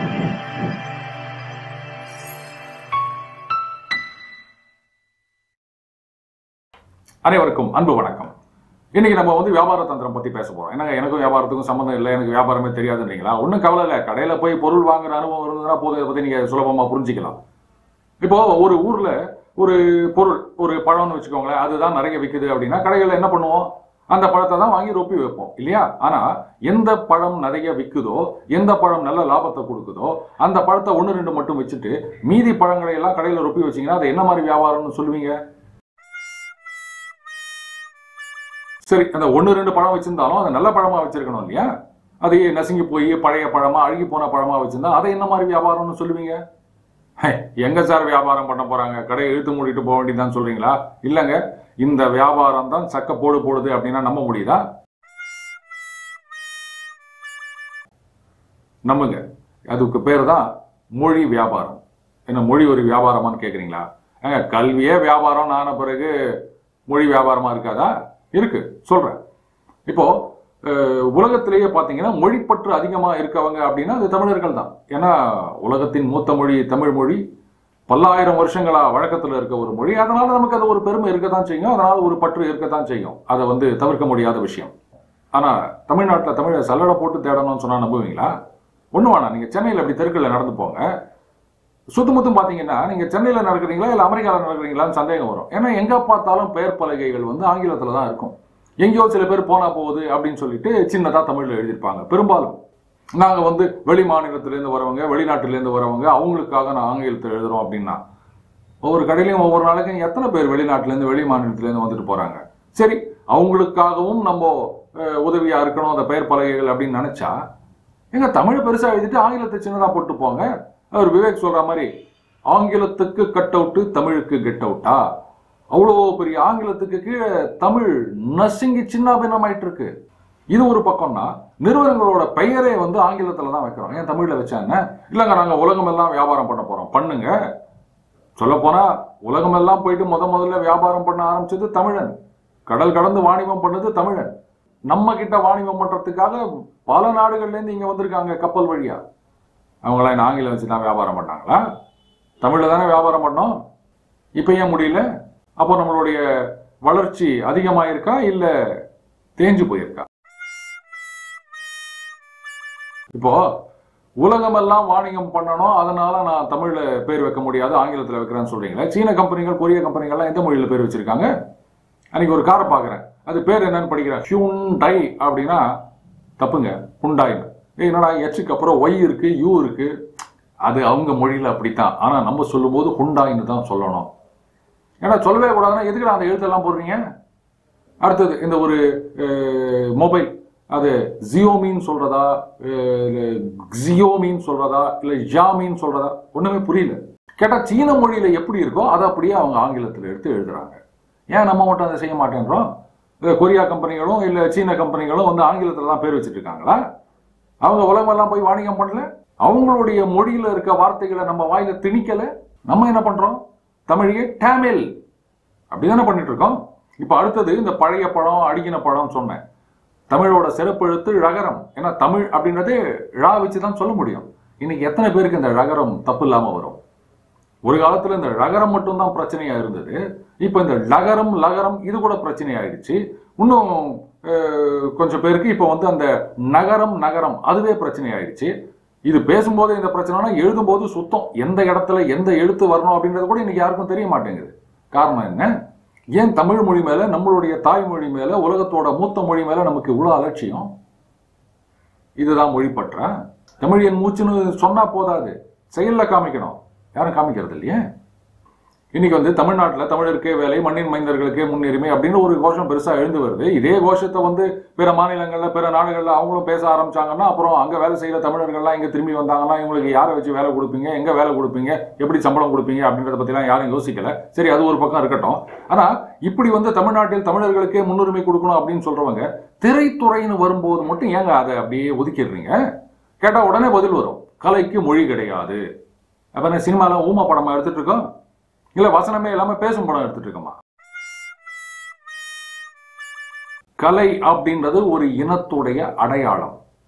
அனைவருக்கும் அன்பு வணக்கம் இன்னைக்கு நம்ம வந்து வியாபார தந்திரம் பத்தி பேச போறோம் ஏன்னா எனக்கும் வியாபாரத்துக்கும் சம்மந்தம் இல்லை எனக்கு வியாபாரமே தெரியாதுன்றீங்களா ஒன்றும் கவலை இல்லை கடையில போய் பொருள் வாங்குற அனுபவம் இருந்ததுன்னா போதும் இதை பத்தி நீங்க சுலபமா புரிஞ்சுக்கலாம் இப்போ ஒரு ஊர்ல ஒரு பொருள் ஒரு பழம்னு வச்சுக்கோங்களேன் அதுதான் நிறைய விக்குது அப்படின்னா கடைகளில் என்ன பண்ணுவோம் அந்த பழத்தை தான் வாங்கி ரொப்பி வைப்போம் இல்லையா ஆனா எந்த பழம் நிறைய விக்குதோ எந்த பழம் நல்ல லாபத்தை கொடுக்குதோ அந்த பழத்தை ஒன்று ரெண்டு மட்டும் வச்சுட்டு மீதி பழங்களை எல்லாம் கடையில் ரொப்பி வச்சீங்கன்னா அது என்ன மாதிரி வியாபாரம்னு சொல்லுவீங்க சரி அந்த ஒன்று ரெண்டு பழம் வச்சிருந்தாலும் அதை நல்ல பழமா வச்சிருக்கணும் இல்லையா அது நசுங்கி போய் பழைய பழமா அழுகி போன பழமா வச்சிருந்தா அதை என்ன மாதிரி வியாபாரம்னு சொல்லுவீங்க ஹே, எங்க சார் வியாபாரம் பண்ண போறாங்க கடையை இழுத்து மூடிட்டு போக வேண்டியதுதான் சொல்றீங்களா இல்லங்க இந்த வியாபாரம் தான் சக்க போடு போடுது அப்படின்னா நம்ப முடியுதா நம்புங்க அதுக்கு பேர் தான் மொழி வியாபாரம் என்ன மொழி ஒரு வியாபாரமான்னு கேக்குறீங்களா ஏங்க கல்வியே வியாபாரம் ஆன பிறகு மொழி வியாபாரமா இருக்காதா இருக்கு சொல்றேன் இப்போ அஹ், உலகத்திலேயே பார்த்தீங்கன்னா மொழிப்பற்று அதிகமாக இருக்கவங்க அப்படின்னா அது தமிழர்கள் தான் ஏன்னா உலகத்தின் மூத்த மொழி தமிழ் மொழி பல்லாயிரம் வருஷங்களா வழக்கத்தில் இருக்க ஒரு மொழி அதனால நமக்கு அது ஒரு பெருமை இருக்கத்தான் செய்யும் அதனால ஒரு பற்று இருக்கத்தான் செய்யும் அதை வந்து தவிர்க்க முடியாத விஷயம் ஆனா தமிழ்நாட்டில் தமிழை சல்லடை போட்டு தேடணும்னு சொன்னா நம்புவீங்களா ஒண்ணு வேணாம் நீங்க சென்னையில் அப்படி தெருக்களில் நடந்து போங்க சுத்தமுத்தும் பார்த்தீங்கன்னா நீங்க சென்னையில் நடக்கிறீங்களா இல்லை அமெரிக்காவில் நடக்கிறீங்களான்னு சந்தேகம் வரும் ஏன்னா எங்க பார்த்தாலும் பெயர் பலகைகள் வந்து ஆங்கிலத்தில் தான் இருக்கும் எங்கேயோ சில பேர் போனா போகுது அப்படின்னு சொல்லிட்டு சின்னதா தமிழ்ல எழுதியிருப்பாங்க பெரும்பாலும் நாங்க வந்து வெளி மாநிலத்திலேருந்து வரவங்க வெளிநாட்டிலேருந்து வரவங்க அவங்களுக்காக நான் ஆங்கிலத்தில் எழுதுறோம் அப்படின்னா ஒவ்வொரு கடையிலையும் ஒவ்வொரு நாளைக்கும் எத்தனை பேர் வெளிநாட்டிலேருந்து வெளி மாநிலத்திலேருந்து வந்துட்டு போறாங்க சரி அவங்களுக்காகவும் நம்ம அஹ், உதவியா இருக்கணும் அந்த பெயர் பலகைகள் அப்படின்னு நினைச்சா எங்க தமிழ் பெருசா எழுதிட்டு ஆங்கிலத்தை சின்னதா போட்டு போங்க அவர் விவேக் சொல்ற மாதிரி ஆங்கிலத்துக்கு கட் அவுட்டு தமிழுக்கு கெட் அவுட்டா அவ்வளோ பெரிய ஆங்கிலத்துக்கு கீழே தமிழ் நசுங்கி சின்ன பின்னமாயிட்டு இருக்கு இது ஒரு பக்கம்னா நிறுவனங்களோட பெயரே வந்து ஆங்கிலத்துல தான் வைக்கிறோம் ஏன் தமிழ்ல வச்சாங்க இல்லைங்க நாங்க உலகமெல்லாம் வியாபாரம் பண்ண போறோம் பண்ணுங்க சொல்ல போனா உலகமெல்லாம் போயிட்டு முத முதல்ல வியாபாரம் பண்ண ஆரம்பிச்சது தமிழன் கடல் கடந்து வாணிபம் பண்ணது தமிழன் நம்ம கிட்ட வாணிபம் பண்றதுக்காக பல நாடுகள்ல இருந்து இங்க வந்திருக்காங்க கப்பல் வழியா அவங்களாம் என்ன ஆங்கிலம் வச்சு தான் வியாபாரம் பண்ணாங்களா தமிழ்ல தானே வியாபாரம் பண்ணோம் இப்போ ஏன் முடியல அப்போ நம்மளுடைய வளர்ச்சி அதிகமாயிருக்கா இல்ல தேஞ்சு போயிருக்கா இப்போ உலகமெல்லாம் வாணிகம் பண்ணணும் அதனால நான் தமிழ்ல பேர் வைக்க முடியாது ஆங்கிலத்துல வைக்கிறேன்னு சொல்றீங்களா சீன கம்பெனிகள் கொரிய கம்பெனிகள்லாம் எந்த மொழியில பேர் வச்சிருக்காங்க அன்னைக்கு ஒரு காரை பார்க்குறேன் அது பேர் என்னன்னு படிக்கிறேன் ஹியூண்டை அப்படின்னா தப்புங்க ஹுண்டாய்னு ஏய், என்னடா எச்சுக்கு அப்புறம் ஒய் இருக்கு யூ இருக்கு அது அவங்க மொழியில அப்படித்தான் ஆனா நம்ம சொல்லும்போது ஹுண்டாயின்னு தான் சொல்லணும் ஏன்னா சொல்லவே கூடாதுன்னா எதுக்குடா அந்த எழுத்தெல்லாம் போடுறீங்க அடுத்தது இந்த ஒரு மொபைல் அது ஜியோமின்னு சொல்றதா ஜியோமின்னு சொல்றதா இல்லை ஜாமின்னு சொல்றதா ஒண்ணுமே புரியல கேட்டா சீன மொழியில எப்படி இருக்கோ அதை அப்படியே அவங்க ஆங்கிலத்தில் எடுத்து எழுதுறாங்க ஏன் நம்ம மட்டும் அதை செய்ய மாட்டேன்றோம் இந்த கொரியா கம்பெனிகளும் இல்லை சீன கம்பெனிகளும் வந்து ஆங்கிலத்தில் தான் பேர் வச்சுட்டு இருக்காங்களா அவங்க உலகமெல்லாம் போய் வாணிகம் பண்ணல அவங்களுடைய மொழியில இருக்க வார்த்தைகளை நம்ம வாயில திணிக்கல நம்ம என்ன பண்றோம் தமிழையே டேமில் அப்படிதானே பண்ணிட்டு இருக்கோம் இப்போ அடுத்தது இந்த பழைய பழம் அடிக்கின பழம் சொன்னேன் தமிழோட சிறப்பு எழுத்து ழகரம் ஏன்னா தமிழ் அப்படின்றதே ழா வச்சு தான் சொல்ல முடியும் இன்னைக்கு எத்தனை பேருக்கு இந்த ழகரம் தப்பு இல்லாம வரும் ஒரு காலத்துல இந்த ழகரம் மட்டும்தான் பிரச்சனையா இருந்தது இப்போ இந்த லகரம் லகரம் இது கூட பிரச்சனை ஆயிடுச்சு இன்னும் அஹ், கொஞ்சம் பேருக்கு இப்போ வந்து அந்த நகரம் நகரம் அதுவே பிரச்சனை ஆயிடுச்சு இது பேசும்போது இந்த பிரச்சனைனா எழுதும்போது சுத்தம் எந்த இடத்துல எந்த எழுத்து வரணும் அப்படின்றது கூட இன்னைக்கு யாருக்கும் தெரிய மாட்டேங்குது காரணம் என்ன ஏன் தமிழ் மொழி மேல நம்மளுடைய தாய்மொழி மேல உலகத்தோட மூத்த மொழி மேல நமக்கு இவ்வளவு அலட்சியம் இதுதான் மொழிப்பற்றா தமிழ் என் மூச்சுன்னு சொன்னா போதாது செயல்ல காமிக்கணும் யாரும் காமிக்கிறது இல்லையே இன்னைக்கு வந்து தமிழ்நாட்டில் தமிழருக்கே வேலை மண்ணின் மைந்தர்களுக்கே முன்னுரிமை அப்படின்னு ஒரு கோஷம் பெருசா எழுந்து வருது இதே கோஷத்தை வந்து பிற மாநிலங்கள்ல பிற நாடுகள்ல அவங்களும் பேச ஆரம்பிச்சாங்கன்னா அப்புறம் அங்க வேலை செய்யற தமிழர்கள்லாம் இங்க திரும்பி வந்தாங்கன்னா இவங்களுக்கு யாரை வச்சு வேலை கொடுப்பீங்க எங்க வேலை கொடுப்பீங்க எப்படி சம்பளம் கொடுப்பீங்க அப்படின்றத பத்திலாம் யாரும் யோசிக்கல சரி அது ஒரு பக்கம் இருக்கட்டும் ஆனா இப்படி வந்து தமிழ்நாட்டில் தமிழர்களுக்கே முன்னுரிமை கொடுக்கணும் அப்படின்னு சொல்றவங்க திரைத்துறைன்னு வரும்போது மட்டும் ஏங்க அதை அப்படியே ஒதுக்கிடுறீங்க கேட்டா உடனே பதில் வரும் கலைக்கு மொழி கிடையாது அப்ப என்ன சினிமால ஊமா படமா எடுத்துட்டு இருக்கோம் இல்ல வசனமே இல்லாம பேசும் படம் எடுத்துட்டு இருக்கோமா கலை அப்படின்றது ஒரு இனத்துடைய அடையாளம்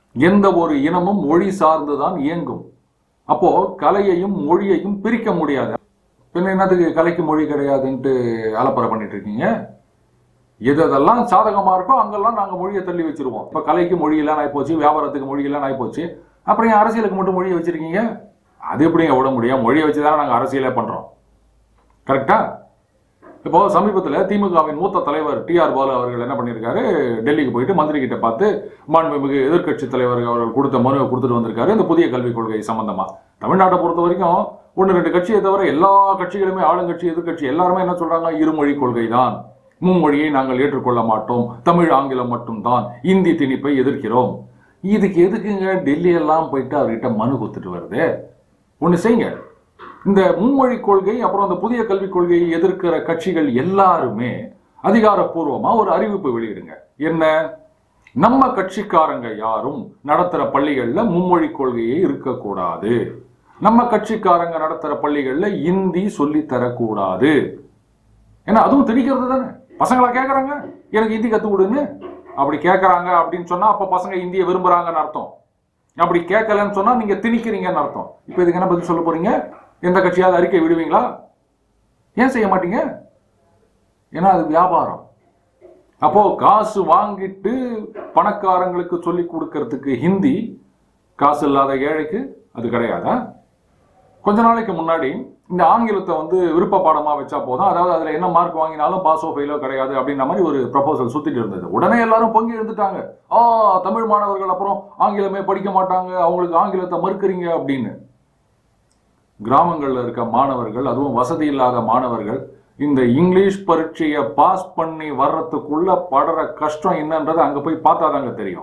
எந்த ஒரு இனமும் மொழி சார்ந்துதான் இயங்கும் அப்போ கலையையும் மொழியையும் பிரிக்க முடியாது பின்ன என்னத்துக்கு கலைக்கு மொழி கிடையாதுன்ட்டு அலப்பறை பண்ணிட்டு இருக்கீங்க எது எதெல்லாம் சாதகமா இருக்கோ அங்கெல்லாம் நாங்க மொழியை தள்ளி வச்சிருவோம் இப்ப கலைக்கு மொழி இல்லைன்னு ஆயிப்போச்சு வியாபாரத்துக்கு மொழி இல்லைன்னு ஆயிப்போச்சு அப்புறம் ஏன் அரசியலுக்கு மட்டும் மொழியை வச்சிருக்கீங்க அது எப்படிங்க விட முடியும் மொழியை வச்சு தானே நாங்க அரசியலே பண்றோம் கரெக்டா இப்போ சமீபத்தில் திமுகவின் மூத்த தலைவர் டி ஆர் பாலு அவர்கள் என்ன பண்ணியிருக்காரு டெல்லிக்கு போயிட்டு மந்திரி கிட்ட பார்த்து மாண்புமிகு எதிர்க்கட்சி தலைவர் அவர்கள் கொடுத்த மனுவை கொடுத்துட்டு வந்திருக்காரு இந்த புதிய கல்விக் கொள்கை சம்பந்தமா தமிழ்நாட்டை பொறுத்த வரைக்கும் ஒன்று ரெண்டு கட்சியை தவிர எல்லா கட்சிகளுமே ஆளுங்கட்சி எதிர்க்கட்சி எல்லாருமே என்ன சொல்றாங்க இருமொழி கொள்கை தான் மும்மொழியை நாங்கள் ஏற்றுக்கொள்ள மாட்டோம் தமிழ் ஆங்கிலம் மட்டும்தான் இந்தி திணிப்பை எதிர்க்கிறோம் இதுக்கு எதுக்குங்க டெல்லி எல்லாம் போயிட்டு அவர்கிட்ட மனு கொடுத்துட்டு வருது ஒன்று செய்யுங்க இந்த மும்மொழி கொள்கை அப்புறம் அந்த புதிய கல்விக் கொள்கையை எதிர்க்கிற கட்சிகள் எல்லாருமே அதிகாரப்பூர்வமா ஒரு அறிவிப்பு வெளியிடுங்க என்ன நம்ம கட்சிக்காரங்க யாரும் நடத்துற பள்ளிகள்ல மும்மொழி கொள்கையே இருக்கக்கூடாது நம்ம கட்சிக்காரங்க நடத்துற பள்ளிகள்ல இந்தி சொல்லி தரக்கூடாது ஏன்னா அதுவும் திணிக்கிறது தானே பசங்களா கேக்குறாங்க எனக்கு ஹிந்தி கத்து கொடுன்னு அப்படி கேக்குறாங்க அப்படின்னு சொன்னா அப்ப பசங்க இந்தியை விரும்புறாங்கன்னு அர்த்தம் அப்படி கேட்கலன்னு சொன்னா நீங்க திணிக்கிறீங்கன்னு அர்த்தம் இப்போ இதுக்கு என்ன பதில் சொல்ல போறீங்க எந்த கட்சியாவது அறிக்கை விடுவீங்களா ஏன் செய்ய மாட்டீங்க ஏன்னா அது வியாபாரம் அப்போ காசு வாங்கிட்டு பணக்காரங்களுக்கு சொல்லி கொடுக்கறதுக்கு ஹிந்தி காசு இல்லாத ஏழைக்கு அது கிடையாதா கொஞ்ச நாளைக்கு முன்னாடி இந்த ஆங்கிலத்தை வந்து விருப்ப பாடமா வச்சா போதும் அதாவது அதுல என்ன மார்க் வாங்கினாலும் பாஸோ ஃபெயிலோ கிடையாது அப்படின்ற மாதிரி ஒரு ப்ரப்போசல் சுத்திட்டு இருந்தது உடனே எல்லாரும் பொங்கி எழுந்துட்டாங்க ஆ தமிழ் மாணவர்கள் அப்புறம் ஆங்கிலமே படிக்க மாட்டாங்க அவங்களுக்கு ஆங்கிலத்தை மறுக்கிறீங்க அப்படின்னு கிராமங்கள்ல இருக்க மாணவர்கள் அதுவும் வசதி இல்லாத மாணவர்கள் இந்த இங்கிலீஷ் பரீட்சையை பாஸ் பண்ணி வர்றதுக்குள்ள படுற கஷ்டம் என்னன்றது அங்க போய் பார்த்தாதாங்க தெரியும்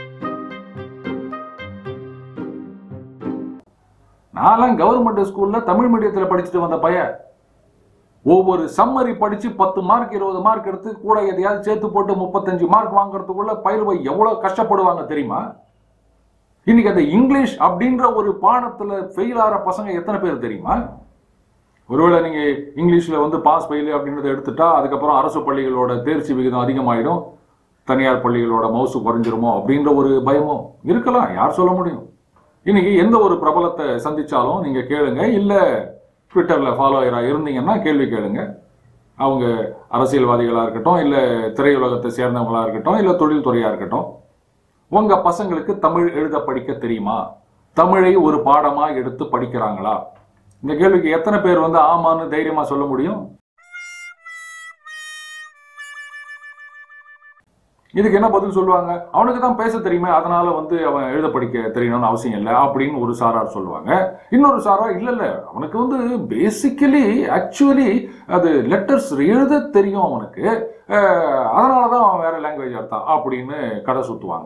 நான்லாம் கவர்மெண்ட் ஸ்கூல்ல தமிழ் மீடியத்துல படிச்சுட்டு வந்த பையன் ஒவ்வொரு சம்மரி படிச்சு பத்து மார்க் இருபது மார்க் எடுத்து கூட எதையாவது சேர்த்து போட்டு முப்பத்தஞ்சு மார்க் வாங்குறதுக்குள்ள பயிர்வை எவ்வளவு கஷ்டப்படுவாங்க தெரியுமா இன்னைக்கு அந்த இங்கிலீஷ் அப்படின்ற ஒரு பாடத்துல ஃபெயில் ஆகிற பசங்க எத்தனை பேர் தெரியுமா ஒருவேளை நீங்க இங்கிலீஷ்ல வந்து பாஸ் ஃபெயில் அப்படின்றத எடுத்துட்டா அதுக்கப்புறம் அரசு பள்ளிகளோட தேர்ச்சி விகிதம் அதிகமாயிடும் தனியார் பள்ளிகளோட மவுசு குறைஞ்சிருமோ அப்படின்ற ஒரு பயமும் இருக்கலாம் யார் சொல்ல முடியும் இன்னைக்கு எந்த ஒரு பிரபலத்தை சந்திச்சாலும் நீங்க கேளுங்க இல்ல ட்விட்டர்ல ஃபாலோயரா இருந்தீங்கன்னா கேள்வி கேளுங்க அவங்க அரசியல்வாதிகளா இருக்கட்டும் இல்ல திரையுலகத்தை சேர்ந்தவங்களா இருக்கட்டும் இல்ல தொழில்துறையா இருக்கட்டும் உங்க பசங்களுக்கு தமிழ் எழுத படிக்க தெரியுமா தமிழை ஒரு பாடமா எடுத்து படிக்கிறாங்களா இந்த கேள்விக்கு எத்தனை பேர் வந்து ஆமான்னு தைரியமா சொல்ல முடியும் இதுக்கு என்ன பதில் சொல்லுவாங்க அவனுக்கு தான் பேச தெரியுமே அதனால வந்து அவன் எழுத படிக்க தெரியணும்னு அவசியம் இல்லை அப்படின்னு ஒரு சாரார் சொல்லுவாங்க இன்னொரு சாரார் இல்ல இல்ல அவனுக்கு வந்து பேசிக்கலி ஆக்சுவலி அது லெட்டர்ஸ் எழுத தெரியும் அவனுக்கு அஹ், அதனால தான் அவன் வேற லாங்குவேஜ் எடுத்தான் அப்படின்னு கதை சுத்துவாங்க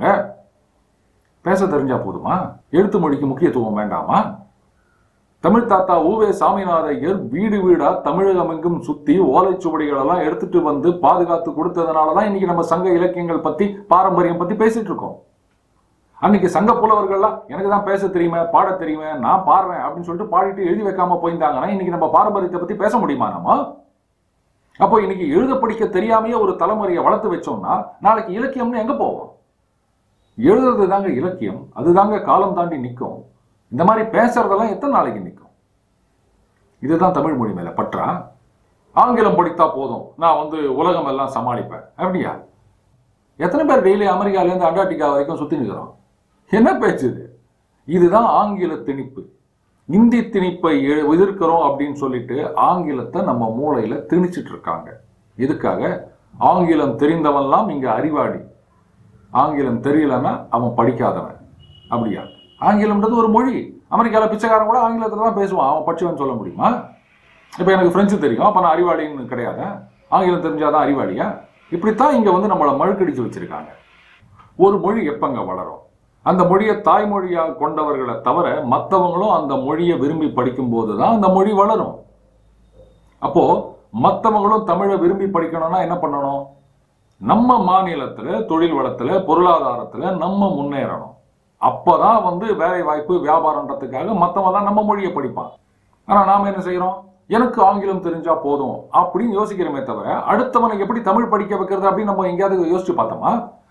பேச தெரிஞ்சா போதுமா எழுத்து மொழிக்கு முக்கியத்துவம் வேண்டாமா தமிழ் தாத்தா ஊவே சாமிநாத ஐயர் வீடு வீடா தமிழகம் எங்கும் சுத்தி ஓலைச்சுவடிகள் எல்லாம் எடுத்துட்டு வந்து பாதுகாத்து கொடுத்ததுனாலதான் இன்னைக்கு நம்ம சங்க இலக்கியங்கள் பத்தி பாரம்பரியம் பத்தி பேசிட்டு இருக்கோம் அன்னைக்கு சங்க புலவர்கள்லாம் எனக்கு தான் பேச தெரியுமே பாட தெரியுமே நான் பாடுறேன் அப்படின்னு சொல்லிட்டு பாடிட்டு எழுதி வைக்காம போயிருந்தாங்கன்னா இன்னைக்கு நம்ம பாரம்பரியத்தை பத்தி பேச முடியுமா நம்ம அப்போ இன்னைக்கு எழுத படிக்க தெரியாமையே ஒரு தலைமுறையை வளர்த்து வச்சோம்னா நாளைக்கு இலக்கியம்னு எங்க போவோம் எழுதுறது தாங்க இலக்கியம் அதுதாங்க காலம் தாண்டி நிற்கும் இந்த மாதிரி பேசுறதெல்லாம் எத்தனை நாளைக்கு நிற்கும் இதுதான் தமிழ் மொழி மேல பற்றா ஆங்கிலம் படித்தா போதும் நான் வந்து உலகம் எல்லாம் சமாளிப்பேன் அப்படியா எத்தனை பேர் டெய்லி அமெரிக்கால இருந்து அண்டார்டிகா வரைக்கும் சுத்தி நிற்கிறோம் என்ன பேச்சு இது இதுதான் ஆங்கில திணிப்பு இந்தி திணிப்பை எ- எதிர்க்கிறோம் அப்படின்னு சொல்லிட்டு ஆங்கிலத்தை நம்ம மூளையில திணிச்சிட்டு இருக்காங்க எதுக்காக ஆங்கிலம் தெரிந்தவன்லாம் இங்க அறிவாளி ஆங்கிலம் தெரியலன்னா அவன் படிக்காதவன் அப்படியா ஆங்கிலம்ன்றது ஒரு மொழி அமெரிக்கால பிச்சைக்காரன் கூட ஆங்கிலத்துல தான் பேசுவான் அவன் படிச்சவன் சொல்ல முடியுமா இப்போ எனக்கு பிரெஞ்சு தெரியும் அப்ப நான் அறிவாளின்னு கிடையாதா ஆங்கிலம் தெரிஞ்சாதான் அறிவாளியா இப்படித்தான் இங்க வந்து நம்மளை மழுக்கடிச்சு வச்சிருக்காங்க ஒரு மொழி எப்பங்க வளரும் அந்த மொழியை தாய்மொழியா கொண்டவர்களை தவிர மற்றவங்களும் அந்த மொழியை விரும்பி படிக்கும்போது தான் அந்த மொழி வளரும் அப்போ மற்றவங்களும் தமிழை விரும்பி படிக்கணும்னா என்ன பண்ணணும் நம்ம மாநிலத்துல தொழில் வளத்துல பொருளாதாரத்துல நம்ம முன்னேறணும் அப்பதான் வந்து வேலை வாய்ப்பு வியாபாரன்றதுக்காக மத்தவன் தான் நம்ம மொழியை படிப்பான் ஆனா நாம என்ன செய்யறோம் எனக்கு ஆங்கிலம் தெரிஞ்சா போதும் அப்படின்னு யோசிக்கிறோமே தவிர அடுத்தவனை எப்படி தமிழ் படிக்க வைக்கிறது அப்படின்னு நம்ம எங்கேயாவது யோசிச்சு பார்த்தோமா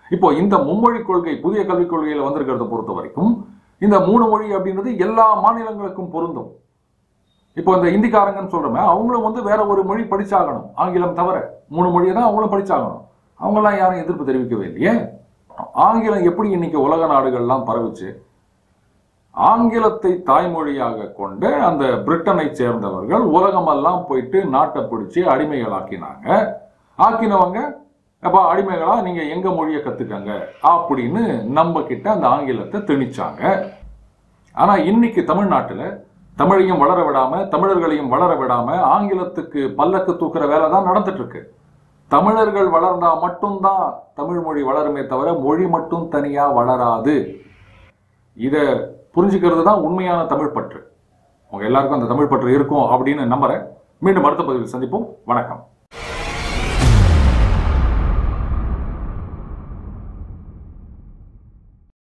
இப்போ இந்த மும்மொழி கொள்கை புதிய கல்விக் கொள்கையில வந்திருக்கிறத பொறுத்த வரைக்கும் இந்த மூணு மொழி அப்படின்றது எல்லா மாநிலங்களுக்கும் பொருந்தும் இப்போ இந்த இந்திக்காரங்கன்னு சொல்றோமே அவங்களும் வந்து வேற ஒரு மொழி படிச்சாகணும் ஆங்கிலம் தவிர மூணு மொழியை தான் அவங்களும் படிச்சாகணும் அவங்கெல்லாம் யாரும் எதிர்ப்பு தெரிவிக்கவே இல்லையே ஆங்கிலம் எப்படி இன்னைக்கு உலக நாடுகள்லாம் பரவுச்சு ஆங்கிலத்தை தாய்மொழியாக கொண்டு அந்த பிரிட்டனை சேர்ந்தவர்கள் உலகமெல்லாம் போயிட்டு நாட்டை பிடிச்சி அடிமைகளாக்கினாங்க ஆக்கினவங்க அப்ப அடிமைகளா நீங்க எங்க மொழியை கத்துக்கங்க அப்படின்னு நம்ம கிட்ட அந்த ஆங்கிலத்தை திணிச்சாங்க ஆனா இன்னைக்கு தமிழ்நாட்டுல தமிழையும் வளர விடாம தமிழர்களையும் வளர விடாம ஆங்கிலத்துக்கு பல்லக்கு தூக்குற வேலை தான் நடந்துட்டு இருக்கு தமிழர்கள் வளர்ந்தா மட்டும்தான் தமிழ் மொழி வளருமே தவிர மொழி மட்டும் தனியா வளராது இத புரிஞ்சுக்கிறது தான் உண்மையான தமிழ் பற்று உங்க எல்லாருக்கும் அந்த தமிழ் பற்று இருக்கும் அப்படின்னு நம்புறேன் மீண்டும் அடுத்த பதிவில் சந்திப்போம் வணக்கம்